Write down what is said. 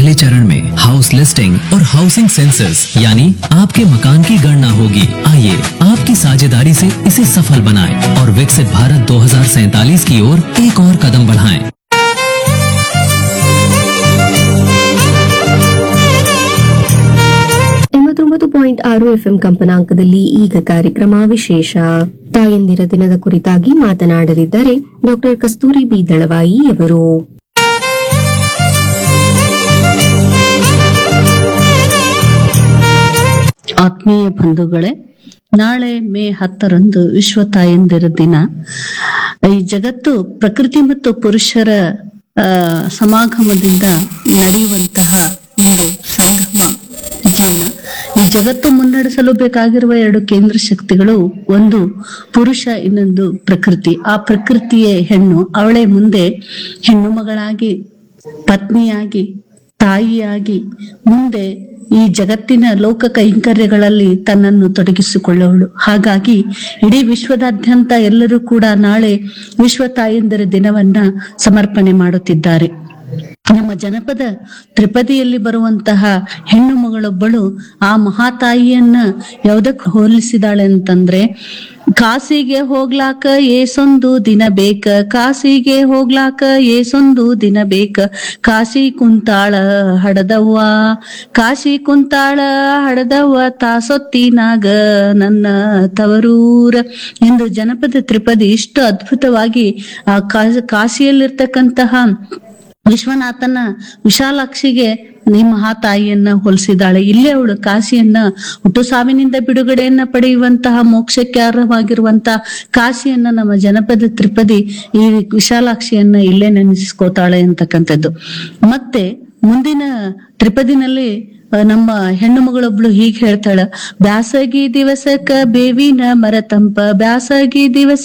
पहले चरण में हाउस लिस्टिंग और हाउसिंग सेंसस यानी आपके मकान की गणना होगी आइए आपकी साझेदारी से इसे सफल बनाएं और विकसित भारत 2047 की ओर एक और कदम बढ़ाएं ಎಂಬತ್ತೊಂಬತ್ತು ಪಾಯಿಂಟ್ ಆರು ಎಫ್ಎಂ ಕಂಪನಾಂಕದಲ್ಲಿ ಈಗ ಕಾರ್ಯಕ್ರಮ ವಿಶೇಷ ತಾಯಂದಿರ ದಿನದ ಕುರಿತಾಗಿ ಮಾತನಾಡಲಿದ್ದಾರೆ ಡಾಕ್ಟರ್ ಕಸ್ತೂರಿ ಬಿ ದಳವಾಯಿ ಅವರು ಆತ್ಮೀಯ ಬಂಧುಗಳೇ ನಾಳೆ ಮೇ ಹತ್ತರಂದು ವಿಶ್ವ ತಾಯಂದಿರ ದಿನ ಈ ಜಗತ್ತು ಪ್ರಕೃತಿ ಮತ್ತು ಪುರುಷರ ಆ, ಸಮಾಗಮದಿಂದ ನಡೆಯುವಂತಹ ಒಂದು ಸಂಗಮ ಜೀವನ ಈ ಜಗತ್ತು ಮುನ್ನಡೆಸಲು ಬೇಕಾಗಿರುವ ಎರಡು ಕೇಂದ್ರ ಶಕ್ತಿಗಳು ಒಂದು ಪುರುಷ ಇನ್ನೊಂದು ಪ್ರಕೃತಿ ಆ ಪ್ರಕೃತಿಯೇ ಹೆಣ್ಣು ಅವಳೇ ಮುಂದೆ ಹೆಣ್ಣು ಮಗಳಾಗಿ ಪತ್ನಿಯಾಗಿ ತಾಯಿಯಾಗಿ ಮುಂದೆ ಈ ಜಗತ್ತಿನ ಲೋಕ ಕೈಂಕರ್ಯಗಳಲ್ಲಿ ತನ್ನನ್ನು ತೊಡಗಿಸಿಕೊಳ್ಳುವಳು ಹಾಗಾಗಿ ಇಡೀ ವಿಶ್ವದಾದ್ಯಂತ ಎಲ್ಲರೂ ಕೂಡ ನಾಳೆ ವಿಶ್ವ ತಾಯಂದಿರ ದಿನವನ್ನ ಸಮರ್ಪಣೆ ಮಾಡುತ್ತಿದ್ದಾರೆ ನಮ್ಮ ಜನಪದ ತ್ರಿಪದಿಯಲ್ಲಿ ಬರುವಂತಹ ಹೆಣ್ಣು ಮಗಳೊಬ್ಬಳು ಆ ಮಹಾತಾಯಿಯನ್ನ ಯಾವುದಕ್ಕೆ ಹೋಲಿಸಿದಾಳೆ ಅಂತಂದ್ರೆ ಕಾಸಿಗೆ ಹೋಗ್ಲಾಕ ಏಸೊಂದು ದಿನ ಬೇಕ ಕಾಸಿಗೆ ಹೋಗ್ಲಾಕ ಏಸೊಂದು ದಿನ ಬೇಕ ಕಾಶಿ ಕುಂತಾಳ ಹಡದವ್ವ ಕಾಶಿ ಕುಂತಾಳ ಹಡದವ್ವ ತಾಸೊತ್ತಿನಾಗ ನನ್ನ ತವರೂರ ಎಂದು ಜನಪದ ತ್ರಿಪದಿ ಇಷ್ಟು ಅದ್ಭುತವಾಗಿ ಆ ಕಾ- ಕಾಶಿಯಲ್ಲಿರ್ತಕ್ಕಂತಹ ವಿಶ್ವನಾಥನ ವಿಶಾಲಾಕ್ಷಿಗೆ ನಿಮ್ಮ ಮಹಾತಾಯಿಯನ್ನ ಹೋಲಿಸಿದಾಳೆ ಇಲ್ಲೇ ಅವಳು ಕಾಶಿಯನ್ನ ಹುಟ್ಟು ಸಾವಿನಿಂದ ಬಿಡುಗಡೆಯನ್ನ ಪಡೆಯುವಂತಹ ಮೋಕ್ಷಕ್ಕೆ ಅರ್ಹವಾಗಿರುವಂತಹ ಕಾಶಿಯನ್ನ ನಮ್ಮ ಜನಪದ ತ್ರಿಪದಿ ಈ ವಿಶಾಲಾಕ್ಷಿಯನ್ನ ಇಲ್ಲೇ ನೆನೆಸ್ಕೋತಾಳೆ ಅಂತಕ್ಕಂಥದ್ದು ಮತ್ತೆ ಮುಂದಿನ ತ್ರಿಪದಿನಲ್ಲಿ ಆ, ನಮ್ಮ ಹೆಣ್ಣು ಮಗಳೊಬ್ಳು ಹೀಗೆ ಹೇಳ್ತಾಳ ಬ್ಯಾಸಗಿ ದಿವಸಕ್ಕ ಬೇವಿನ ಮರ ತಂಪ ಬ್ಯಾಸಗಿ ದಿವಸ